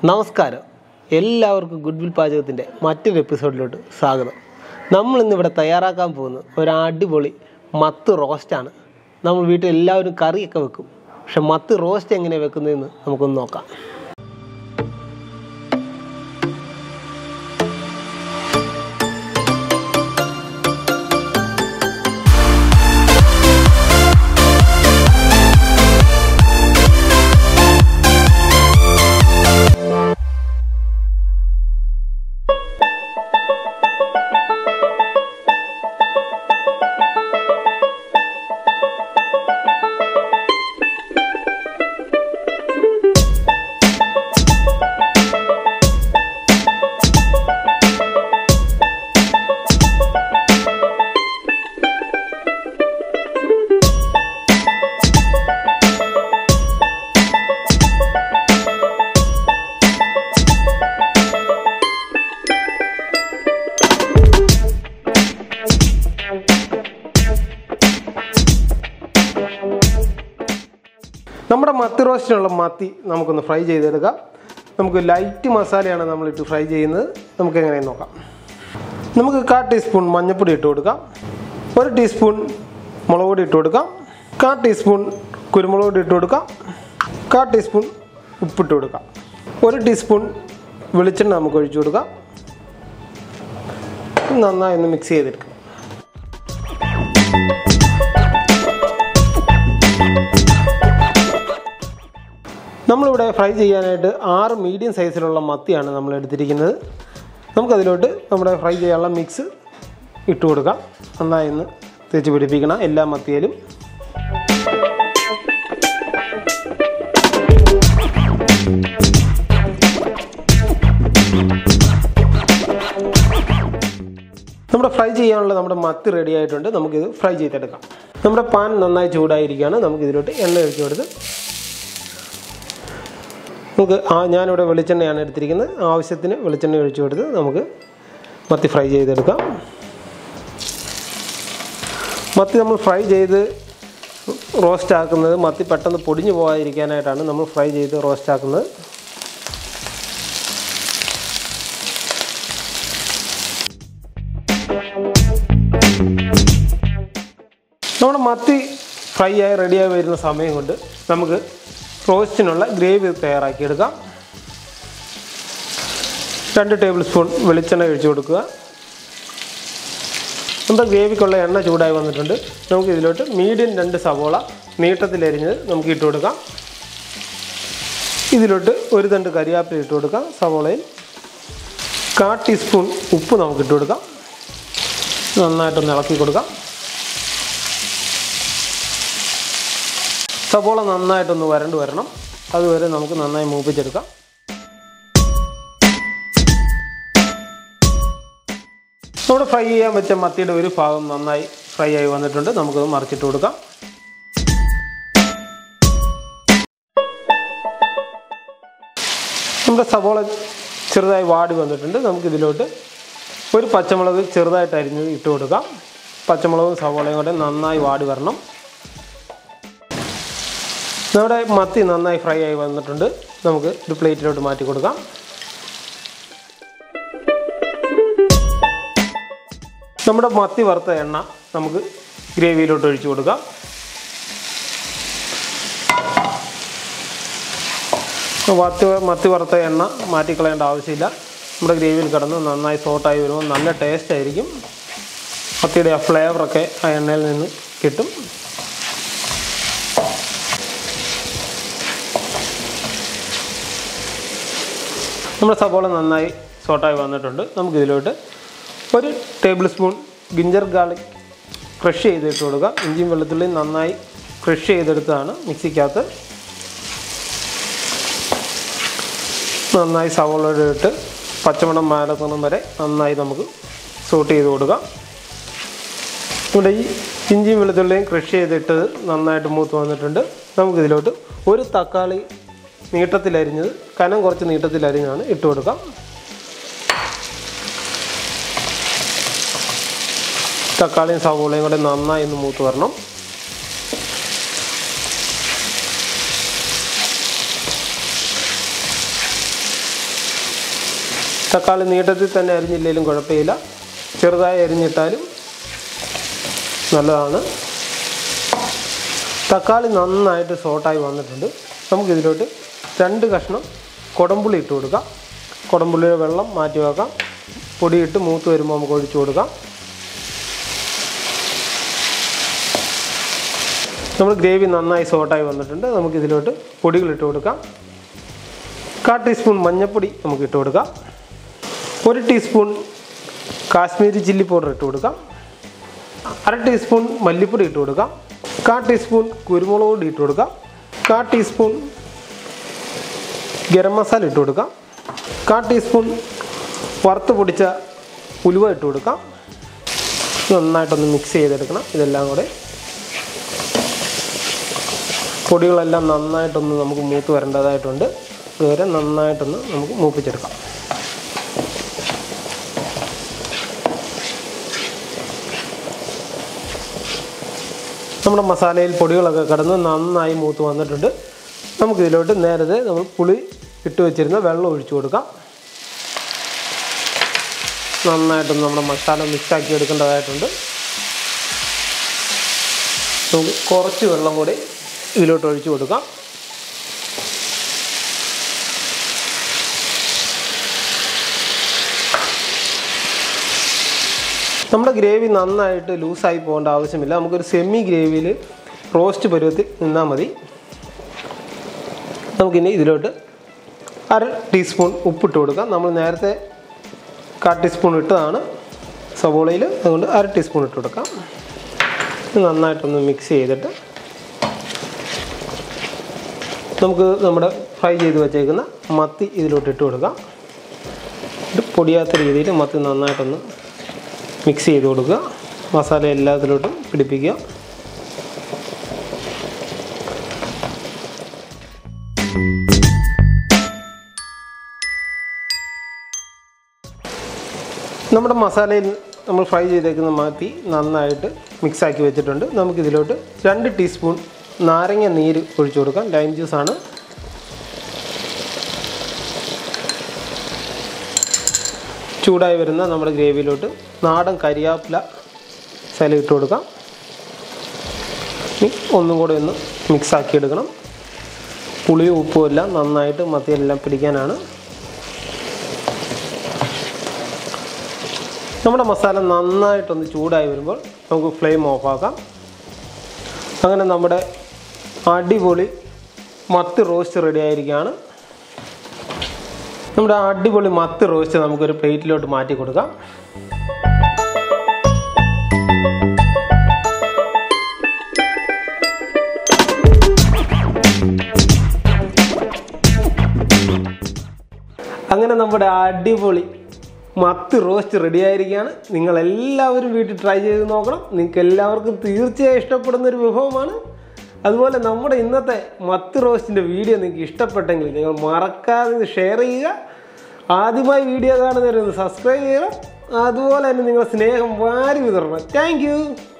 നമസ്കാരം എല്ലാവർക്കും good will പാചകത്തിൻ്റെ മറ്റൊരു എപ്പിസോഡിലോട്ട് സ്വാഗതം നമ്മൾ ഇന്നിവിടെ തയ്യാറാക്കാൻ പോകുന്നത് ഒരു അടിപൊളി മത്ത് റോസ്റ്റാണ് നമ്മൾ വീട്ടിൽ എല്ലാവരും കറിയൊക്കെ വെക്കും പക്ഷെ മത്ത് റോസ്റ്റ് എങ്ങനെ വെക്കുന്നതെന്ന് നമുക്കൊന്ന് നോക്കാം നമ്മുടെ മത്തി റോസ്റ്റിനുള്ള മത്തി നമുക്കൊന്ന് ഫ്രൈ ചെയ്തെടുക്കാം നമുക്ക് ലൈറ്റ് മസാലയാണ് നമ്മളിട്ട് ഫ്രൈ ചെയ്യുന്നത് നമുക്ക് എങ്ങനെയെന്ന് നോക്കാം നമുക്ക് കാ ടീസ്പൂൺ മഞ്ഞൾപ്പൊടി ഇട്ട് കൊടുക്കാം ഒരു ടീസ്പൂൺ മുളക് പൊടി ഇട്ട് കൊടുക്കാം കാ ടീസ്പൂൺ കുരുമുളക് പൊടി ഇട്ട് കൊടുക്കാം കാ ടീസ്പൂൺ ഉപ്പിട്ട് കൊടുക്കാം ഒരു ടീസ്പൂൺ വെളിച്ചെണ്ണ നമുക്ക് ഒഴിച്ചു കൊടുക്കാം നന്നായി ഒന്ന് മിക്സ് ചെയ്തെടുക്കാം നമ്മളിവിടെ ഫ്രൈ ചെയ്യാനായിട്ട് ആറ് മീഡിയം സൈസിലുള്ള മത്തിയാണ് നമ്മൾ എടുത്തിരിക്കുന്നത് നമുക്കതിലോട്ട് നമ്മുടെ ഫ്രൈ ചെയ്യാനുള്ള മിക്സ് ഇട്ട് കൊടുക്കാം നന്നായി ഒന്ന് തേച്ച് പിടിപ്പിക്കണം എല്ലാ മത്തിയിലും നമ്മുടെ ഫ്രൈ ചെയ്യാനുള്ള നമ്മുടെ മത്തി റെഡി ആയിട്ടുണ്ട് നമുക്കിത് ഫ്രൈ ചെയ്തെടുക്കാം നമ്മുടെ പാൻ നന്നായി ചൂടായിരിക്കുകയാണ് നമുക്കിതിലോട്ട് എണ്ണ ഒഴിച്ചു കൊടുത്ത് നമുക്ക് ആ ഞാനിവിടെ വെളിച്ചെണ്ണയാണ് എടുത്തിരിക്കുന്നത് ആവശ്യത്തിന് വെളിച്ചെണ്ണ ഒഴിച്ചു കൊടുത്ത് നമുക്ക് മത്തി ഫ്രൈ ചെയ്തെടുക്കാം മത്തി നമ്മൾ ഫ്രൈ ചെയ്ത് റോസ്റ്റ് ആക്കുന്നത് മത്തി പെട്ടെന്ന് പൊടിഞ്ഞു പോകാതിരിക്കാനായിട്ടാണ് നമ്മൾ ഫ്രൈ ചെയ്ത് റോസ്റ്റ് ആക്കുന്നത് നമ്മുടെ മത്തി ഫ്രൈ ആയി റെഡിയായി വരുന്ന സമയം കൊണ്ട് നമുക്ക് റോസ്റ്റിനുള്ള ഗ്രേവി തയ്യാറാക്കിയെടുക്കാം രണ്ട് ടേബിൾ സ്പൂൺ വെളിച്ചെണ്ണ ഒഴിച്ചു കൊടുക്കുക നമ്മുടെ ഗ്രേവിക്കുള്ള എണ്ണ ചൂടായി വന്നിട്ടുണ്ട് നമുക്ക് ഇതിലോട്ട് മീഡിയം രണ്ട് സവോള നീട്ടത്തിലരിഞ്ഞത് നമുക്ക് ഇട്ട് കൊടുക്കാം ഇതിലോട്ട് ഒരു തണ്ട് കരിയാപ്പില ഇട്ട് കൊടുക്കാം സവോളയിൽ കാ ടീസ്പൂൺ ഉപ്പ് നമുക്ക് ഇട്ട് കൊടുക്കാം നന്നായിട്ടൊന്ന് ഇളക്കി കൊടുക്കാം സവോള നന്നായിട്ടൊന്ന് വരണ്ട് വരണം അതുവരെ നമുക്ക് നന്നായി മൂപ്പിച്ചെടുക്കാം നമ്മുടെ ഫ്രൈ ചെയ്യാൻ വെച്ച മത്തിയുടെ ഒരു ഭാഗം നന്നായി ഫ്രൈ ആയി വന്നിട്ടുണ്ട് നമുക്കത് മറിച്ചിട്ട് കൊടുക്കാം നമ്മുടെ സവോള ചെറുതായി വാടി വന്നിട്ടുണ്ട് നമുക്കിതിലോട്ട് ഒരു പച്ചമുളക് ചെറുതായിട്ട് അരിഞ്ഞ് ഇട്ട് കൊടുക്കാം പച്ചമുളകും സവോളയും കൂടെ നന്നായി വാടി വരണം നമ്മുടെ മത്തി നന്നായി ഫ്രൈ ആയി വന്നിട്ടുണ്ട് നമുക്ക് ഒരു പ്ലേറ്റിലോട്ട് മാറ്റി കൊടുക്കാം നമ്മുടെ മത്തി വറുത്ത എണ്ണ നമുക്ക് ഗ്രേവിയിലോട്ട് ഒഴിച്ചു കൊടുക്കാം മത്തി മത്തി വറുത്ത എണ്ണ മാറ്റിക്കളയേണ്ട ആവശ്യമില്ല നമ്മുടെ ഗ്രേവിയിൽ കിടന്ന് നന്നായി സോട്ടായി വരുമ്പോൾ നല്ല ടേസ്റ്റ് ആയിരിക്കും മത്തിയുടെ ആ ഫ്ലേവറൊക്കെ ആ എണ്ണയിൽ നിന്ന് കിട്ടും നമ്മുടെ സവോള നന്നായി സോട്ടായി വന്നിട്ടുണ്ട് നമുക്കിതിലോട്ട് ഒരു tablespoon ginger garlic crush ചെയ്തിട്ട് കൊടുക്കുക ഇഞ്ചിയും വെളുത്തുള്ളിയും നന്നായി ക്രഷ് ചെയ്തെടുത്തതാണ് മിക്സിക്കകത്ത് നന്നായി സവോളയുടെ ഇട്ട് പച്ചമണം മാലക്കണം വരെ നന്നായി നമുക്ക് സോട്ട് ചെയ്ത് കൊടുക്കാം ഇവിടെ ഈ ഇഞ്ചിയും വെളുത്തുള്ളിയും ക്രഷ് ചെയ്തിട്ട് നന്നായിട്ട് മൂത്ത് വന്നിട്ടുണ്ട് നമുക്കിതിലോട്ട് ഒരു തക്കാളി നീട്ടത്തിലരിഞ്ഞത് കനം കുറച്ച് നീട്ടത്തിലരിഞ്ഞാണ് ഇട്ട് കൊടുക്കാം തക്കാളിയും സവോളയും കൂടെ നന്നായി ഒന്ന് മൂത്ത് വരണം തക്കാളി നീട്ടത്തിൽ തന്നെ അരിഞ്ഞില്ലെങ്കിലും കുഴപ്പമില്ല ചെറുതായി അരിഞ്ഞിട്ടാലും നല്ലതാണ് തക്കാളി നന്നായിട്ട് സോട്ടായി വന്നിട്ടുണ്ട് നമുക്കിതിലോട്ട് രണ്ട് കഷ്ണം കുടംപുളി ഇട്ട് കൊടുക്കാം കുടംപുള്ളിയുടെ വെള്ളം മാറ്റി വെക്കാം പൊടിയിട്ട് മൂത്ത് വരുമ്പോൾ നമുക്ക് ഒഴിച്ചു കൊടുക്കാം നമ്മൾ ഗ്രേവി നന്നായി സോട്ടായി വന്നിട്ടുണ്ട് നമുക്കിതിലോട്ട് പൊടികൾ ഇട്ട് കൊടുക്കാം കാ ടീസ്പൂൺ മഞ്ഞൾപ്പൊടി നമുക്ക് ഇട്ട് കൊടുക്കാം ഒരു ടീസ്പൂൺ കാശ്മീരി ചില്ലി പൗഡർ ഇട്ട് കൊടുക്കാം അര ടീസ്പൂൺ മല്ലിപ്പൊടി ഇട്ട് കൊടുക്കാം കാ ടീസ്പൂൺ കുരുമുളക് പൊടി ഇട്ട് കൊടുക്കാം കാ ടീസ്പൂൺ ഗരം മസാല ഇട്ട് കൊടുക്കാം കാ ടീസ്പൂൺ വറുത്ത് പൊടിച്ച ഉലുവ ഇട്ട് കൊടുക്കാം നന്നായിട്ടൊന്ന് മിക്സ് ചെയ്തെടുക്കണം ഇതെല്ലാം കൂടെ പൊടികളെല്ലാം നന്നായിട്ടൊന്ന് നമുക്ക് മൂത്ത് വരേണ്ടതായിട്ടുണ്ട് ഇതുവരെ നന്നായിട്ടൊന്ന് നമുക്ക് മൂപ്പിച്ചെടുക്കാം നമ്മുടെ മസാലയിൽ പൊടികളൊക്കെ കിടന്ന് നന്നായി മൂത്ത് വന്നിട്ടുണ്ട് നമുക്കിതിലോട്ട് നേരത്തെ നമ്മൾ പുളി ഇട്ട് വെച്ചിരുന്ന വെള്ളം ഒഴിച്ചു കൊടുക്കാം നന്നായിട്ടൊന്ന് നമ്മുടെ മസാല മിക്സാക്കി എടുക്കേണ്ടതായിട്ടുണ്ട് നമുക്ക് കുറച്ച് വെള്ളം കൂടി ഇതിലോട്ട് ഒഴിച്ചു കൊടുക്കാം നമ്മുടെ ഗ്രേവി നന്നായിട്ട് ലൂസായി പോകേണ്ട ആവശ്യമില്ല നമുക്കൊരു സെമി ഗ്രേവിയിൽ റോസ്റ്റ് പരുവത്തിൽ നിന്നാൽ മതി നമുക്കിനി ഇതിലോട്ട് അര ടീസ്പൂൺ ഉപ്പിട്ട് കൊടുക്കാം നമ്മൾ നേരത്തെ കാ ടീസ്പൂൺ ഇട്ടതാണ് സവോളയിൽ അതുകൊണ്ട് അര ടീസ്പൂൺ ഇട്ട് കൊടുക്കാം ഇത് നന്നായിട്ടൊന്ന് മിക്സ് ചെയ്തിട്ട് നമുക്ക് നമ്മുടെ ഫ്രൈ ചെയ്ത് വെച്ചേക്കുന്ന മത്തി ഇതിലോട്ട് ഇട്ട് കൊടുക്കാം ഇത് പൊടിയാത്ത രീതിയിൽ മത്തി നന്നായിട്ടൊന്ന് മിക്സ് ചെയ്ത് കൊടുക്കുക മസാല എല്ലാത്തിലോട്ടും പിടിപ്പിക്കുക നമ്മുടെ മസാലയിൽ നമ്മൾ ഫ്രൈ ചെയ്തേക്കുന്ന മാറ്റി നന്നായിട്ട് മിക്സാക്കി വെച്ചിട്ടുണ്ട് നമുക്കിതിലോട്ട് രണ്ട് ടീസ്പൂൺ നാരങ്ങ നീര് ഒഴിച്ചു കൊടുക്കാം ലൈം ജ്യൂസാണ് ചൂടായി വരുന്ന നമ്മുടെ ഗ്രേവിയിലോട്ട് നാടൻ കരിയാപ്പില ശല ഇട്ട് കൊടുക്കാം ഇനി ഒന്നും കൂടെ ഒന്ന് മിക്സാക്കി എടുക്കണം പുളിയും ഉപ്പും എല്ലാം നന്നായിട്ട് മത്തിയെല്ലാം പിടിക്കാനാണ് നമ്മുടെ മസാല നന്നായിട്ടൊന്ന് ചൂടായി വരുമ്പോൾ നമുക്ക് ഫ്ലെയിം ഓഫാക്കാം അങ്ങനെ നമ്മുടെ അടിപൊളി മത്തി റോസ്റ്റ് റെഡി ആയിരിക്കുകയാണ് നമ്മുടെ അടിപൊളി മത്തി റോസ്റ്റ് നമുക്കൊരു പ്ലേറ്റിലോട്ട് മാറ്റി കൊടുക്കാം അങ്ങനെ നമ്മുടെ അടിപൊളി മത്തി റോസ്റ്റ് റെഡി ആയിരിക്കുകയാണ് നിങ്ങൾ എല്ലാവരും വീട്ടിൽ ട്രൈ ചെയ്ത് നോക്കണം നിങ്ങൾക്ക് എല്ലാവർക്കും തീർച്ചയായും ഇഷ്ടപ്പെടുന്ന ഒരു വിഭവമാണ് അതുപോലെ നമ്മുടെ ഇന്നത്തെ മത്തി റോസ്റ്റിൻ്റെ വീഡിയോ നിങ്ങൾക്ക് ഇഷ്ടപ്പെട്ടെങ്കിൽ നിങ്ങൾ മറക്കാതെ ഇത് ഷെയർ ചെയ്യുക ആദ്യമായി വീഡിയോ കാണുന്നവരൊന്ന് സബ്സ്ക്രൈബ് ചെയ്യണം അതുപോലെ തന്നെ നിങ്ങളുടെ സ്നേഹം വാരി വിതരണം താങ്ക്